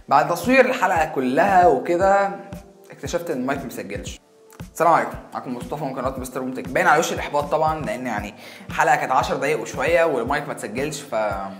بعد تصوير الحلقه كلها وكده اكتشفت ان المايك مسجلش السلام عليكم معاكم مصطفى من قناه مستر بومتك باين على وش الاحباط طبعا لان يعني الحلقه كانت 10 دقايق وشويه والمايك ما تسجلش ف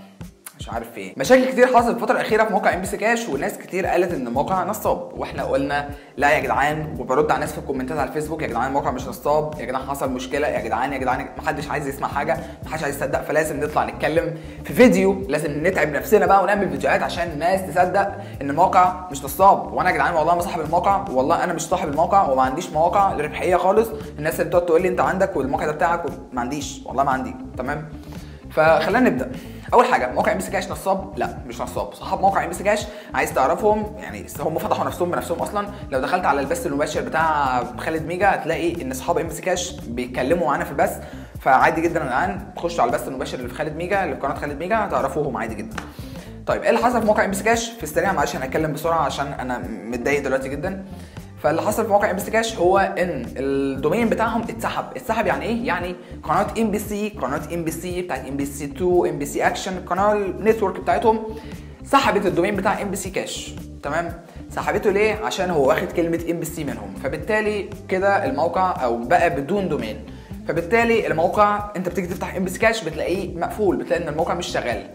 مش عارف في ايه مشاكل كتير حصلت الفتره الاخيره في موقع ام بي سي كاش وناس كتير قالت ان الموقع نصاب واحنا قلنا لا يا جدعان وبرد على الناس في الكومنتات على الفيسبوك يا جدعان الموقع مش نصاب يا جدعان حصل مشكله يا جدعان يا جدعان محدش عايز يسمع حاجه محدش عايز يصدق فلازم نطلع نتكلم في فيديو لازم نتعب نفسنا بقى ونعمل فيديوهات عشان الناس تصدق ان الموقع مش نصاب وانا يا جدعان والله ما صاحب الموقع والله انا مش صاحب الموقع وما عنديش مواقع ربحيه خالص الناس اللي بتقعد تقول لي انت عندك والموقع ده بتاعك ما عنديش والله ما عندي تمام فخلينا نبدا اول حاجه موقع ام بي سي كاش نصاب لا مش نصاب صحاب موقع ام بي سي كاش عايز تعرفهم يعني هم فتحوا نفسهم بنفسهم اصلا لو دخلت على البث المباشر بتاع خالد ميجا هتلاقي ان اصحاب ام بي سي كاش بيتكلموا معانا في البث فعادي جدا يا جدعان تخشوا على البث المباشر اللي في خالد ميجا اللي في قناه خالد ميجا هتعرفوهم عادي جدا طيب ايه اللي حصل في موقع ام بي سي كاش في السريع معلش انا هتكلم بسرعه عشان انا متضايق دلوقتي جدا فاللي حصل في موقع ام بي سي كاش هو ان الدومين بتاعهم اتسحب اتسحب يعني ايه يعني قناه ام بي سي قناه ام بي سي بتاعت ام بي سي 2 ام بي سي اكشن القناه النتورك بتاعتهم سحبت الدومين بتاع ام بي سي كاش تمام سحبته ليه عشان هو واخد كلمه ام بي سي منهم فبالتالي كده الموقع او بقى بدون دومين فبالتالي الموقع انت بتيجي تفتح ام بي سي كاش بتلاقيه مقفول بتلاقي ان الموقع مش شغال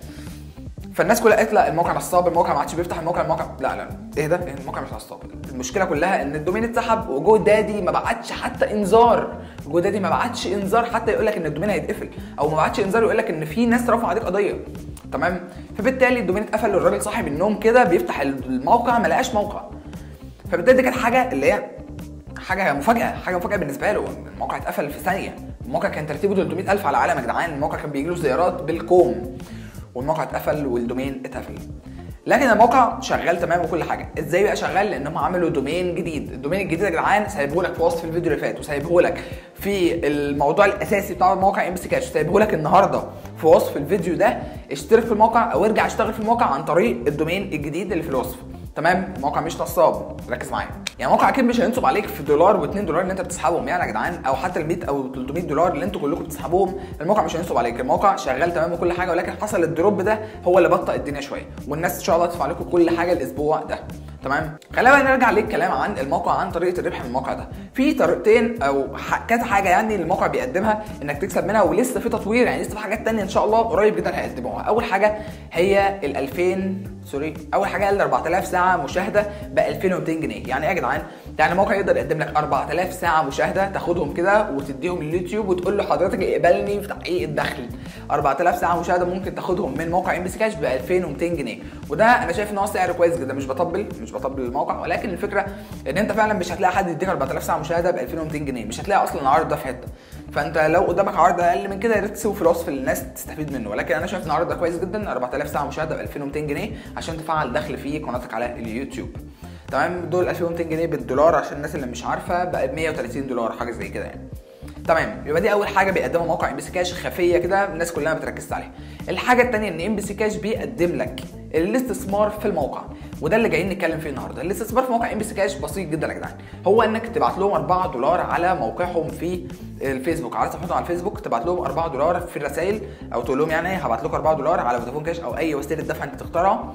فالناس كلها قالت لا الموقع نصاب الموقع ما عادش بيفتح الموقع الموقع لا لا ايه ده إيه الموقع مش نصاب المشكله كلها ان الدومين اتسحب وجو دادي ما بعتش حتى انذار جو دادي ما بعتش انذار حتى يقول لك ان الدومين هيتقفل او ما بعتش انذار يقول لك ان في ناس رفعوا عليك قضيه تمام فبالتالي الدومين اتقفل والراجل صاحي من النوم كده بيفتح الموقع ما لقاش موقع فبالتالي دي كانت حاجه اللي هي حاجه مفاجاه حاجه مفاجاه بالنسبه له الموقع اتقفل في ثانيه الموقع كان ترتيبه 300000 على العالم يا جدعان الموقع كان بيجي له زيارات بالكوم والموقع اتقفل والدومين اتقفل لكن الموقع شغال تمام وكل حاجه ازاي بقى شغال لان هم عملوا دومين جديد الدومين الجديد يا جدعان سايبه لك في وصف الفيديو اللي فات وسايبه لك في الموضوع الاساسي بتاع الموقع ام سي كاش سايبه لك النهارده في وصف الفيديو ده اشترك في الموقع او ارجع اشتغل في الموقع عن طريق الدومين الجديد اللي في الوصف تمام الموقع مش نصاب ركز معايا يعني الموقع اكيد مش هينصب عليك في دولار و2 دولار اللي انت بتسحبهم يعني يا جدعان او حتى ال 100 او 300 دولار اللي انتوا كلكم بتسحبوهم الموقع مش هينصب عليك الموقع شغال تمام وكل حاجه ولكن حصل الدروب ده هو اللي بطأ الدنيا شويه والناس ان شاء الله تدفع لكم كل حاجه الاسبوع ده تمام خلينا بقى نرجع للكلام عن الموقع عن طريقه الربح من الموقع ده في طريقتين او كذا حاجه يعني الموقع بيقدمها انك تكسب منها ولسه في تطوير يعني لسه في حاجات تانية ان شاء الله قريب جدا هيقدموها اول حاجه هي ال 2000 سوري اول حاجه ال 4000 ساعه مشاهده ب 2200 جنيه يعني ايه يا جدعان يعني الموقع يقدر يقدم لك 4000 ساعه مشاهده تاخدهم كده وتديهم لليوتيوب وتقول له حضرتك اقبلني في تحقيق الدخل 4000 ساعه مشاهده ممكن تاخدهم من موقع ام بي سي كاش ب 2200 جنيه وده انا شايف ان هو سعر كويس جدا مش بطبل مش بطبل الموقع ولكن الفكره ان انت فعلا مش هتلاقي حد يديك 4000 ساعه مشاهده ب 2200 جنيه مش هتلاقي اصلا العرض ده في حته فانت لو قدامك عرض اقل من كده يا ريت تسيبه في الوصف للناس تستفيد منه ولكن انا شايف ان العرض ده كويس جدا 4000 ساعه مشاهده ب 2200 جنيه عشان تفعل دخل في قناتك على اليوتيوب تمام دول 2200 جنيه بالدولار عشان الناس اللي مش عارفه بقى ب 130 دولار حاجه زي كده يعني تمام يبقى دي اول حاجه بيقدمها موقع ام بي سي كاش خفيه كده الناس كلها ما بتركزش عليها الحاجه الثانيه ان ام بي سي كاش بيقدم لك الاستثمار في الموقع وده اللي جايين نتكلم فيه النهارده الاستثمار في موقع ام بي سي كاش بسيط جدا يا جدعان هو انك تبعت لهم 4 دولار على موقعهم في الفيسبوك على صفحتهم على الفيسبوك تبعت لهم 4 دولار في الرسائل او تقول لهم يعني هبعت لكم 4 دولار على فودافون كاش او اي وسيله دفع انت تختارها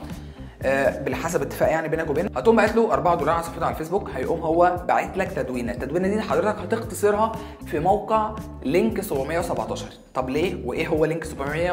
بالحسب اتفاق يعني بينك وبينه هتقوم باعت له 4 دولار على صفحته على الفيسبوك هيقوم هو باعت لك تدوينه التدوينه دي حضرتك هتختصرها في موقع لينك 717 طب ليه وايه هو لينك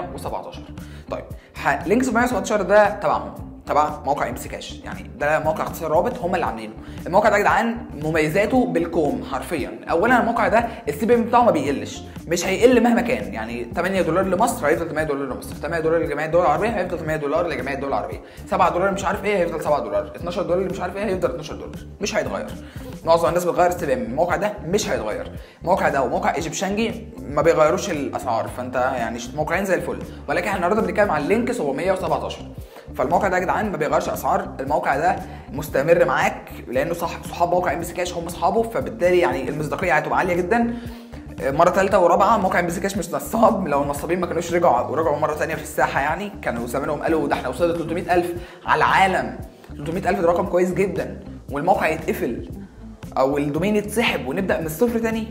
717 طيب لينك 717 ده تبعهم تبع موقع ام سي كاش يعني ده موقع اختصار رابط هم اللي عاملينه الموقع ده يا جدعان مميزاته بالكوم حرفيا اولا الموقع ده السي بي ام بتاعه ما بيقلش مش هيقل مهما كان يعني 8 دولار لمصر هيفضل 8 دولار لمصر 8 دولار لجمعيه الدول العربيه هيفضل 8 دولار لجمعيه الدول العربيه 7 دولار مش عارف ايه هيفضل 7 دولار 12 دولار مش عارف ايه هيفضل 12 دولار مش هيتغير معظم الناس بتغير السي بي ام الموقع ده مش هيتغير الموقع ده وموقع ايجيبشنجي ما بيغيروش الاسعار فانت يعني موقعين زي الفل ولكن احنا النهارده بنتكلم عن لينك 717 فالموقع ده يا جدعان ما بيغيرش اسعار الموقع ده مستمر معاك لانه صح صحاب موقع ام بي سي كاش هم اصحابه فبالتالي يعني المصداقيه هتبقى عاليه جدا مره ثالثه ورابعه موقع ام بي سي كاش مش نصاب لو النصابين ما كانوش رجعوا ورجعوا مره ثانيه في الساحه يعني كانوا زمانهم قالوا ده احنا وصلنا 300000 على العالم 300000 ده رقم كويس جدا والموقع يتقفل او الدومين يتسحب ونبدا من الصفر تاني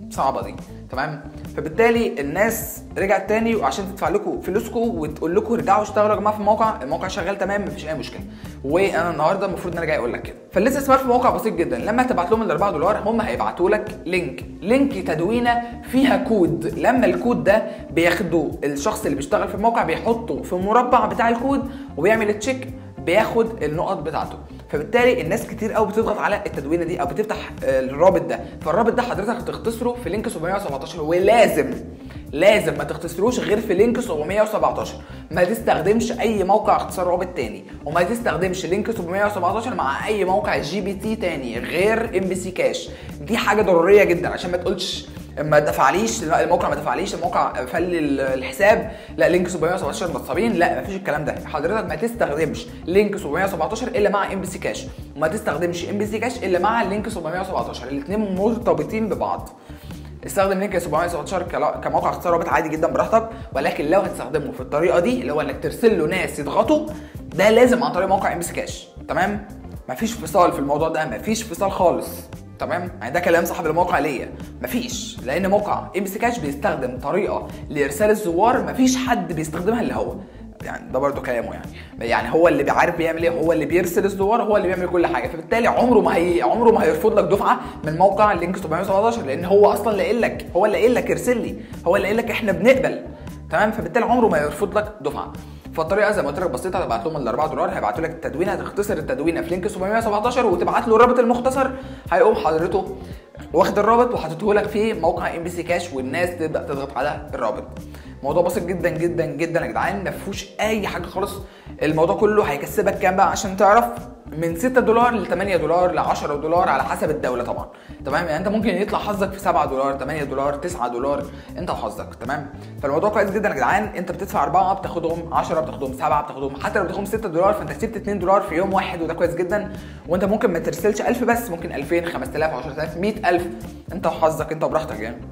صعبه دي تمام فبالتالي الناس رجعت تاني وعشان تدفع لكم فلوسكم وتقول لكم ارجعوا اشتغلوا يا جماعه في الموقع الموقع شغال تمام مفيش اي مشكله وانا النهارده المفروض ان انا جاي اقول لك كده فالاستثمار في الموقع بسيط جدا لما تبعت لهم ال 4 دولار هم هيبعتوا لك لينك لينك تدوينه فيها كود لما الكود ده بياخده الشخص اللي بيشتغل في الموقع بيحطه في المربع بتاع الكود وبيعمل تشيك بياخد النقط بتاعته فبالتالي الناس كتير قوي بتضغط على التدوينه دي او بتفتح الرابط ده فالرابط ده حضرتك هتختصره في لينك 717 ولازم لازم ما تختصروش غير في لينك 717 ما تستخدمش اي موقع اختصار رابط تاني وما تستخدمش لينك 717 مع اي موقع جي بي تي تاني غير ام بي سي كاش دي حاجه ضروريه جدا عشان ما تقولش ما دفعليش لا الموقع ما دفعليش الموقع قفل الحساب لا لينك 717 نصابين لا مفيش الكلام ده حضرتك ما تستخدمش لينك 717 الا مع ام بي سي كاش وما تستخدمش ام بي سي كاش الا مع لينك 717 الاثنين مرتبطين ببعض استخدم لينك 717 كموقع اختصار رابط عادي جدا براحتك ولكن لو هتستخدمه في الطريقه دي اللي هو انك ترسل له ناس يضغطوا ده لازم عن طريق موقع ام بي سي كاش تمام مفيش فصال في الموضوع ده مفيش فصال خالص تمام يعني ده كلام صاحب الموقع ليا مفيش لان موقع ام سي كاش بيستخدم طريقه لارسال الزوار مفيش حد بيستخدمها الا هو يعني ده برضه كلامه يعني يعني هو اللي بيعرف بيعمل ايه هو اللي بيرسل الزوار هو اللي بيعمل كل حاجه فبالتالي عمره ما هي عمره ما هيرفض لك دفعه من موقع لينك 717 لان هو اصلا اللي قايل لك هو اللي قايل لك ارسل لي هو اللي قايل لك احنا بنقبل تمام فبالتالي عمره ما يرفض لك دفعه فالطريقه زي ما قلت لك بسيطه هتبعت لهم ال 4 دولار هيبعتوا لك التدوينه هتختصر التدوينه في لينك 717 وتبعت له الرابط المختصر هيقوم حضرته واخد الرابط وحاطته لك في موقع ام بي سي كاش والناس تبدا تضغط على الرابط موضوع بسيط جدا جدا جدا يا جدعان ما فيهوش اي حاجه خالص الموضوع كله هيكسبك كام بقى عشان تعرف من 6 دولار ل 8 دولار ل 10 دولار على حسب الدوله طبعا تمام يعني انت ممكن يطلع حظك في 7 دولار 8 دولار 9 دولار انت وحظك تمام فالموضوع كويس جدا يا جدعان انت بتدفع 4 بتاخدهم 10 بتاخدهم 7 بتاخدهم حتى لو بتاخدهم 6 دولار فانت كسبت 2 دولار في يوم واحد وده كويس جدا وانت ممكن ما ترسلش 1000 بس ممكن 2000 5000 10000 100000 انت وحظك انت وبراحتك يعني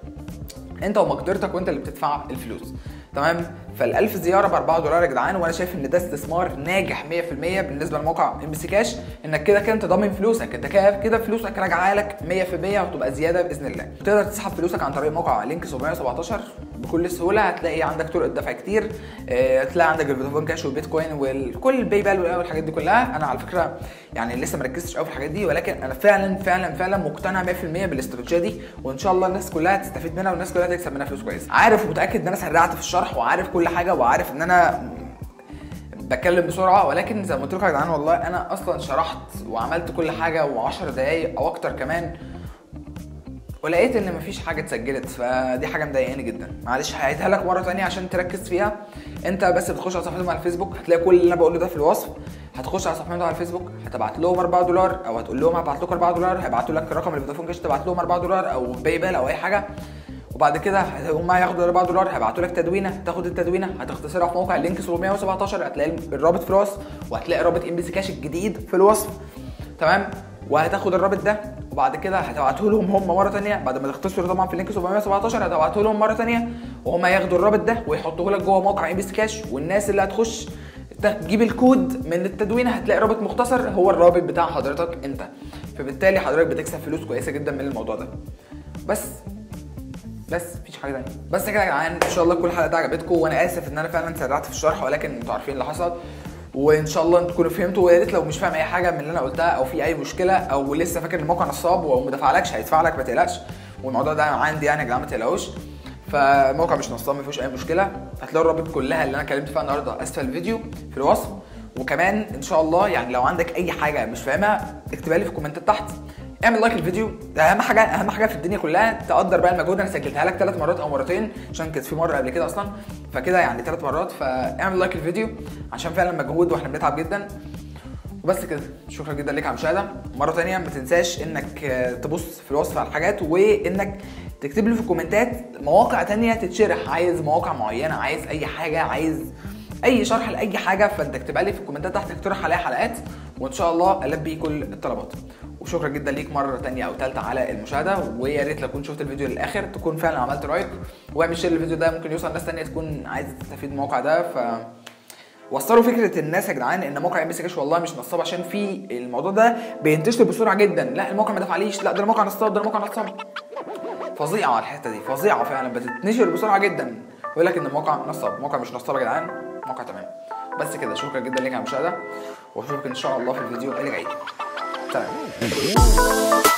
انت ومقدرتك وانت اللي بتدفع الفلوس تمام فال1000 زياره ب 4 دولار يا جدعان وانا شايف ان ده استثمار ناجح 100% بالنسبه لموقع ام بي سي كاش انك كده كده انت ضامن فلوسك انت كده كده فلوسك راجعه لك 100% وهتبقى زياده باذن الله تقدر تسحب فلوسك عن طريق موقع لينك 717 بكل سهوله هتلاقي عندك طرق دفع كتير هتلاقي عندك الفودافون كاش والبيتكوين وكل الباي بال والحاجات دي كلها انا على فكره يعني لسه ما ركزتش قوي في الحاجات دي ولكن انا فعلا فعلا فعلا مقتنع 100% بالاستراتيجيه دي وان شاء الله الناس كلها تستفيد منها والناس كلها تكسب منها فلوس كويس عارف ومتاكد ان انا سرعت في الشرح وعارف كل حاجه وعارف ان انا بتكلم بسرعه ولكن زي ما قلت لكم يا جدعان والله انا اصلا شرحت وعملت كل حاجه و10 دقايق او اكتر كمان ولقيت ان مفيش حاجه اتسجلت فدي حاجه مضايقاني جدا معلش هعيدها لك مره تانية عشان تركز فيها انت بس بتخش على صفحتهم على الفيسبوك هتلاقي كل اللي انا بقوله ده في الوصف هتخش على صفحتهم على الفيسبوك هتبعت لهم 4 دولار او هتقول لهم هبعت لكم 4 دولار هيبعتوا لك رقم الفودافون كاش تبعت لهم 4 دولار او باي بال او اي حاجه وبعد كده هم هياخدوا 4 دولار هيبعتوا لك تدوينه تاخد التدوينه هتختصرها في موقع لينك 717 هتلاقي الرابط في الوصف وهتلاقي رابط ام بي سي كاش الجديد في الوصف تمام وهتاخد الرابط ده وبعد كده هتبعته لهم هم مره ثانيه بعد ما تختصروا طبعا في لينك 717 هتبعته لهم مره ثانيه وهم ياخدوا الرابط ده ويحطوه لك جوه موقع ام بي سي كاش والناس اللي هتخش تجيب الكود من التدوين هتلاقي رابط مختصر هو الرابط بتاع حضرتك انت فبالتالي حضرتك بتكسب فلوس كويسه جدا من الموضوع ده بس بس مفيش حاجه ثانيه بس كده يا جدعان ان شاء الله كل الحلقه دي عجبتكم وانا اسف ان انا فعلا سرعت في الشرح ولكن انتوا عارفين اللي حصل وان شاء الله انتوا تكونوا فهمتوا ويا ريت لو مش فاهم اي حاجه من اللي انا قلتها او في اي مشكله او لسه فاكر ان الموقع نصاب وما دفعلكش هيدفع لك ما تقلقش والموضوع ده عندي يعني يا جدعان ما تقلقوش فالموقع مش نصاب ما فيهوش اي مشكله هتلاقوا الرابط كلها اللي انا اتكلمت فيها النهارده اسفل الفيديو في الوصف وكمان ان شاء الله يعني لو عندك اي حاجه مش فاهمها اكتبها لي في الكومنتات تحت اعمل لايك للفيديو ده اهم حاجه اهم حاجه في الدنيا كلها تقدر بقى المجهود انا سجلتها لك ثلاث مرات او مرتين عشان كانت في مره قبل كده اصلا فكده يعني ثلاث مرات فاعمل لايك للفيديو عشان فعلا مجهود واحنا بنتعب جدا وبس كده شكرا جدا ليك على المشاهده مره ثانيه ما تنساش انك تبص في الوصف على الحاجات وانك تكتب لي في الكومنتات مواقع تانية تتشرح عايز مواقع معينه عايز اي حاجه عايز اي شرح لاي حاجه فانت اكتبها لي في الكومنتات تحت اقترح عليها حلقات وان شاء الله البي كل الطلبات وشكرا جدا ليك مره تانية او ثالثه على المشاهده ويا ريت لو كنت شفت الفيديو للاخر تكون فعلا عملت لايك واعمل شير للفيديو ده ممكن يوصل ناس تانية تكون عايزه تستفيد من الموقع ده ف وصلوا فكره الناس يا جدعان ان موقع ام بي سي كاش والله مش نصاب عشان في الموضوع ده بينتشر بسرعه جدا لا الموقع ما دفعليش لا ده الموقع نصاب ده الموقع نصاب فظيعه على الحته دي فظيعه فعلا بتتنشر بسرعه جدا ويقول لك ان الموقع نصب موقع مش نصاب يا جدعان موقع تمام بس كده شكرا جدا ليك على المشاهده واشوفك ان شاء الله في الفيديو اللي جاي سلام